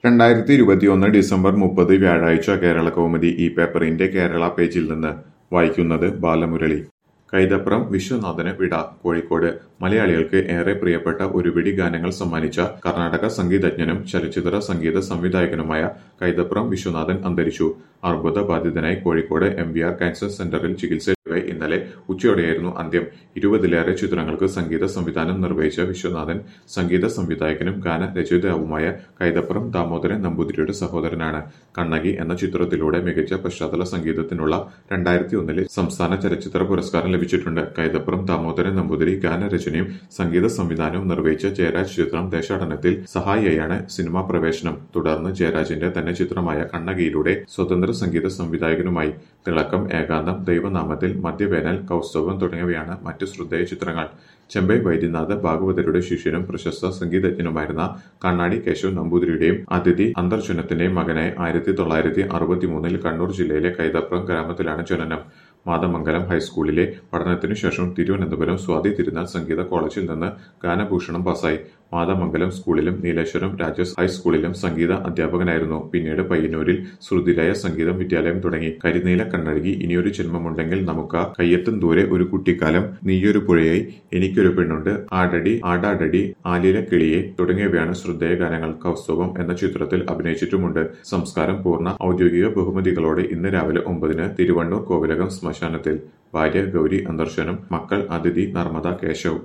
രണ്ടായിരത്തി ഇരുപത്തിയൊന്ന് ഡിസംബർ മുപ്പത് വ്യാഴാഴ്ച കേരള കൗമുദി ഈ പേപ്പറിന്റെ കേരള പേജിൽ നിന്ന് വായിക്കുന്നത് ബാലമുരളി കൈതപ്രം വിശ്വനാഥന് വിട കോഴിക്കോട് മലയാളികൾക്ക് ഏറെ പ്രിയപ്പെട്ട ഒരു പിടി ഗാനങ്ങൾ സമ്മാനിച്ച കർണാടക സംഗീതജ്ഞനും ചലച്ചിത്ര സംഗീത സംവിധായകനുമായ കൈതപ്രം വിശ്വനാഥൻ അന്തരിച്ചു അർബുദ ബാധിതനായി Kozhikode M V R cancer സെന്ററിൽ ചികിത്സയിലായി ഇന്നലെ ഉച്ചയോടെയായിരുന്നു അന്ത്യം ഇരുപതിലേറെ ചിത്രങ്ങൾക്ക് സംഗീത സംവിധാനം നിർവഹിച്ച വിശ്വനാഥൻ സംഗീത സംവിധായകനും ഗാന രചയിതാവുമായ കൈതപ്പുറം ദാമോദരൻ നമ്പൂതിരിയുടെ സഹോദരനാണ് കണ്ണകി എന്ന ചിത്രത്തിലൂടെ മികച്ച പശ്ചാത്തല സംഗീതത്തിനുള്ള രണ്ടായിരത്തി ഒന്നിലെ സംസ്ഥാന ചലച്ചിത്ര പുരസ്കാരം ലഭിച്ചിട്ടുണ്ട് കൈതപ്പുറം ദാമോദരൻ നമ്പൂതിരി ഗാനരചനയും സംഗീത സംവിധാനവും നിർവഹിച്ച ജയരാജ് ചിത്രം ദേശാടനത്തിൽ സഹായിയാണ് സിനിമാ പ്രവേശനം തുടർന്ന് ജയരാജിന്റെ തന്നെ ചിത്രമായ കണ്ണകിയിലൂടെ സ്വതന്ത്ര സംഗീത സംവിധായകനുമായി തിളക്കം ഏകാന്തം ദൈവനാമത്തിൽ മധ്യവേനൽ കൗസ്തവം തുടങ്ങിയവയാണ് മറ്റ് ശ്രദ്ധേയ ചിത്രങ്ങൾ ചെമ്പൈ വൈദ്യനാഥ ഭാഗവതരുടെ ശിഷ്യനും പ്രശസ്ത സംഗീതജ്ഞനുമായിരുന്ന കണ്ണാടി കേശവ് നമ്പൂതിരിയുടെയും അതിഥി അന്തർജനത്തിന്റെയും മകനായി ആയിരത്തി തൊള്ളായിരത്തി അറുപത്തിമൂന്നിൽ കണ്ണൂർ ജില്ലയിലെ കൈതപ്രം ഗ്രാമത്തിലാണ് ജനനം മാതമംഗലം ഹൈസ്കൂളിലെ പഠനത്തിനു ശേഷം തിരുവനന്തപുരം സ്വാതി തിരുനാൾ സംഗീത കോളേജിൽ നിന്ന് ഗാനഭൂഷണം പാസായി മാതമംഗലം സ്കൂളിലും നീലേശ്വരം രാജസ് ഹൈസ്കൂളിലും സംഗീത അധ്യാപകനായിരുന്നു പിന്നീട് പയ്യന്നൂരിൽ ശ്രുതിലയ സംഗീതം വിദ്യാലയം തുടങ്ങി കരിനീല കണ്ണഴുകി ഇനിയൊരു ജന്മമുണ്ടെങ്കിൽ നമുക്ക് കയ്യെത്തും ദൂരെ ഒരു കുട്ടിക്കാലം നീയൊരു പുഴയായി എനിക്കൊരു പെണ്ണുണ്ട് ആടടി ആടാടടി ആലില കിളിയെ തുടങ്ങിയവയാണ് ശ്രദ്ധേയ ഗാനങ്ങൾ കൗസ്തവം എന്ന ചിത്രത്തിൽ അഭിനയിച്ചിട്ടുമുണ്ട് സംസ്കാരം പൂർണ്ണ ഔദ്യോഗിക ബഹുമതികളോടെ ഇന്ന് രാവിലെ ഒമ്പതിന് തിരുവണ്ണൂർ കോവിലകം ശ്മശാനത്തിൽ ഭാര്യ ഗൗരി അന്തർശനം മക്കൾ അതിഥി നർമ്മദ കേശവ്